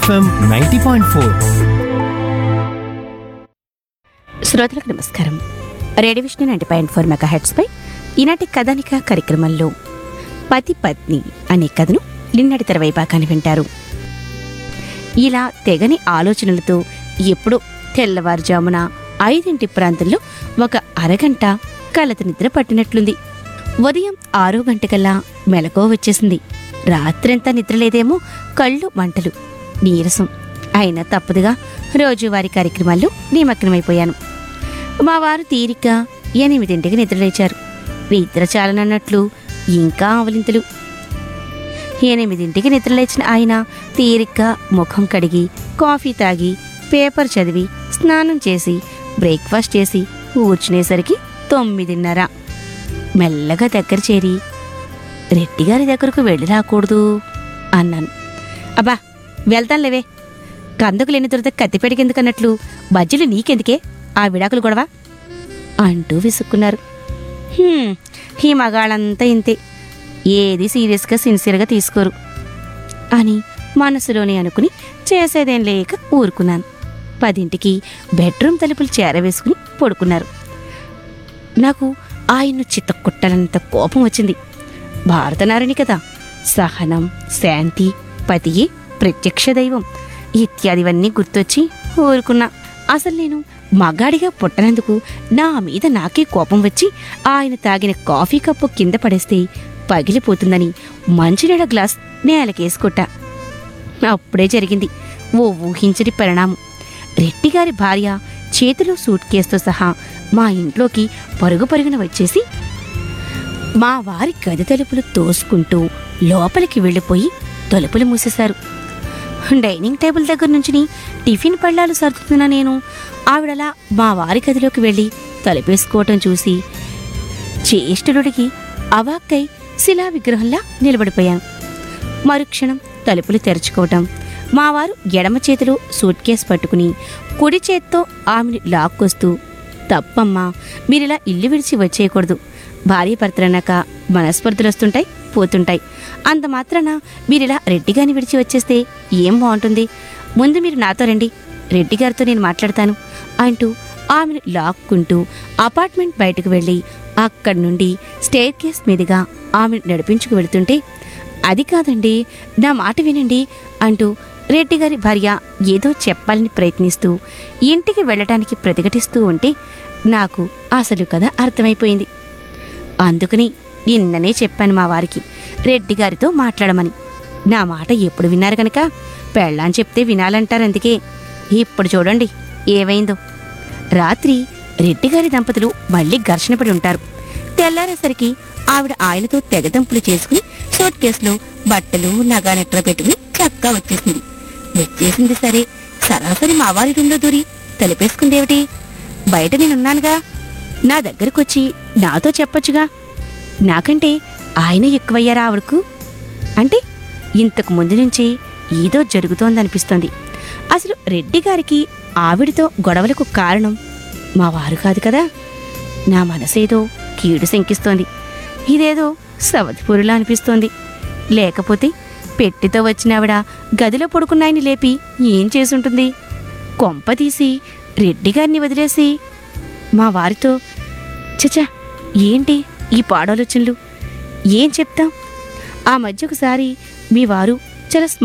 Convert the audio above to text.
FM ninety point four శ్రోతలకు నమస్కారం radio Vishnu ninety point four mega హెడ్స్పై ఈనాటి కథానిక కార్యక్రమంలో పతి పత్ని అనే కథను నిన్నటి తెరవై భాగాన్ని వింటారు ఇలా తెగని ఆలోచనలతో ఎప్పుడో తెల్లవారుజామున ఐదింటి ప్రాంతంలో ఒక అరగంట కలత నిద్ర పట్టినట్లుంది ఉదయం ఆరో గంటకల్లా మెలకువ వచ్చేసింది రాత్రంతా నిద్రలేదేమో కళ్ళు మంటలు నీరసం అయినా తప్పదుగా రోజువారీ కార్యక్రమాల్లో నిమగ్నమైపోయాను మా వారు తీరిక ఎనిమిదింటికి నిద్రలేచారు నిద్ర చాలనన్నట్లు ఇంకా ఆవలింతలు ఎనిమిదింటికి నిద్రలేచిన ఆయన తీరిక ముఖం కడిగి కాఫీ తాగి పేపర్ చదివి స్నానం చేసి బ్రేక్ఫాస్ట్ చేసి కూర్చునేసరికి తొమ్మిదిన్నర మెల్లగా దగ్గర చేరి రెడ్డిగారి దగ్గరకు వెళ్ళి రాకూడదు అన్నాను అబ్బా వెళ్తానులేవే కందుకు లేని దొరిత కత్తిపెడికెందుకన్నట్లు బజ్జీలు నీకెందుకే ఆ విడాకులు గొడవ అంటూ విసుక్కున్నారు "హ్మ్, ఈ మగాళ్ళంతా ఇంతే ఏది సీరియస్గా సిన్సియర్గా తీసుకోరు అని మనసులోనే అనుకుని చేసేదేం లేక ఊరుకున్నాను పదింటికి బెడ్రూమ్ తలుపులు చేరవేసుకుని పడుకున్నారు నాకు ఆయన్ను చిత్తకొట్టాలంత కోపం వచ్చింది భారతనారిని కదా సహనం శాంతి పతియే ప్రత్యక్ష దైవం ఇత్యాదివన్నీ గుర్తొచ్చి ఊరుకున్నా అసలు నేను మగాడిగా పుట్టనందుకు నా మీద నాకే కోపం వచ్చి ఆయన తాగిన కాఫీ కప్పు కింద పడేస్తే పగిలిపోతుందని మంచినీళ్ళ గ్లాస్ నేలకేసుకొట్టా అప్పుడే జరిగింది ఓ ఊహించని పరిణామం రెడ్డిగారి భార్య చేతిలో సూట్ కేసుతో సహా మా ఇంట్లోకి పరుగు పరుగున వచ్చేసి మా వారి గది తలుపులు తోసుకుంటూ లోపలికి వెళ్ళిపోయి తలుపులు మూసేశారు డైనింగ్ టేబుల్ దగ్గర నుంచి టిఫిన్ పళ్ళాలు సర్దుతున్న నేను ఆవిడలా మా వారి గదిలోకి వెళ్ళి తలుపేసుకోవటం చూసి చేష్టలుడికి అవాక్కై శిలా విగ్రహంలా నిలబడిపోయాను మరుక్షణం తలుపులు తెరుచుకోవటం మా వారు ఎడమ చేతిలో సూట్ కేసు పట్టుకుని కుడి చేత్తో ఆమెను లాక్కొస్తూ తప్పమ్మా మీరిలా ఇల్లు విడిచి వచ్చేయకూడదు భార్య భర్తలన్నాక మనస్పర్ధలు వస్తుంటాయి పోతుంటాయి అంత మాత్రాన మీరిలా రెడ్డిగాని విడిచి వచ్చేస్తే ఏం బాగుంటుంది ముందు మీరు నాతో రండి రెడ్డి గారితో నేను మాట్లాడతాను అంటూ ఆమెను లాక్కుంటూ అపార్ట్మెంట్ బయటకు వెళ్ళి అక్కడి నుండి స్టేర్ కేస్ మీదుగా ఆమెను నడిపించుకు వెళుతుంటే అది కాదండి నా మాట వినండి అంటూ రెడ్డి గారి భార్య ఏదో చెప్పాలని ప్రయత్నిస్తూ ఇంటికి వెళ్ళటానికి ప్రతిఘటిస్తూ ఉంటే నాకు అసలు కథ అర్థమైపోయింది అందుకని నిన్ననే చెప్పాను మా వారికి రెడ్డి గారితో మాట్లాడమని నా మాట ఎప్పుడు విన్నారు కనుక పెళ్ళాని చెప్తే వినాలంటారు అందుకే ఇప్పుడు చూడండి ఏమైందో రాత్రి రెడ్డిగారి దంపతులు మళ్ళీ ఘర్షణ పడి ఉంటారు తెల్లారేసరికి ఆవిడ ఆయనతో తెగదంపులు చేసుకుని సూట్ కేసులో బట్టలు నగానెట్ల పెట్టుకుని చక్కా వచ్చేసింది వచ్చేసింది సరే సరాసరి మా వారి రూంలో దూరి తలిపేసుకుందేమిటి బయట నేనున్నానుగా నా దగ్గరకొచ్చి నాతో చెప్పొచ్చుగా నాకంటే ఆయన ఎక్కువయ్యారా ఆవిడకు అంటే ఇంతకు ముందు నుంచి ఏదో జరుగుతోందనిపిస్తోంది అసలు రెడ్డి గారికి ఆవిడతో గొడవలకు కారణం మా వారు కాదు కదా నా మనసేదో కీడు శంకిస్తోంది ఇదేదో సవతిపూరిలా అనిపిస్తోంది లేకపోతే పెట్టితో వచ్చిన ఆవిడ గదిలో పడుకున్నాయని లేపి ఏం చేసుంటుంది కొంప తీసి రెడ్డి గారిని వదిలేసి మా వారితో చచా ఏంటి ఈ పాడాలోచనలు ఏం చెప్తాం ఆ మధ్య ఒకసారి మీ వారు చాలా